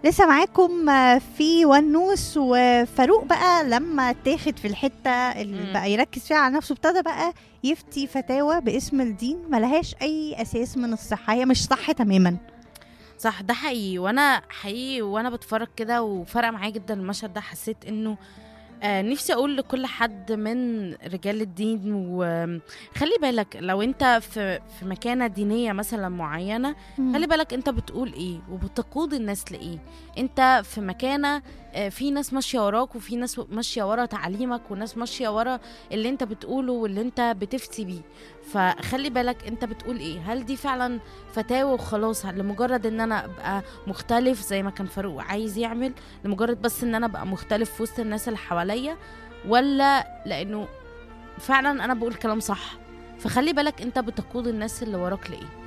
لسه معاكم آه، في ونوس وفاروق بقى لما تاخد في الحته اللي مم. بقى يركز فيها على نفسه ابتدى بقى يفتي فتاوى باسم الدين ملهاش اي اساس من الصحه هي مش صح تماما صح ده حقيقي وانا حقيقي وانا بتفرج كده وفرق معايا جدا المشهد ده حسيت انه آه نفسي اقول لكل حد من رجال الدين وخلي بالك لو انت في في مكانه دينيه مثلا معينه خلي بالك انت بتقول ايه وبتقود الناس لايه انت في مكانه آه، في ناس ماشيه وراك وفي ناس ماشيه ورا تعليمك وناس ماشيه ورا اللي انت بتقوله واللي انت بتفتي بيه فخلي بالك انت بتقول ايه هل دي فعلا فتاوى وخلاص لمجرد ان انا ابقى مختلف زي ما كان فاروق عايز يعمل لمجرد بس ان انا ابقى مختلف في وسط الناس اللي حواليا ولا لانه فعلا انا بقول كلام صح فخلي بالك انت بتقود الناس اللي وراك لايه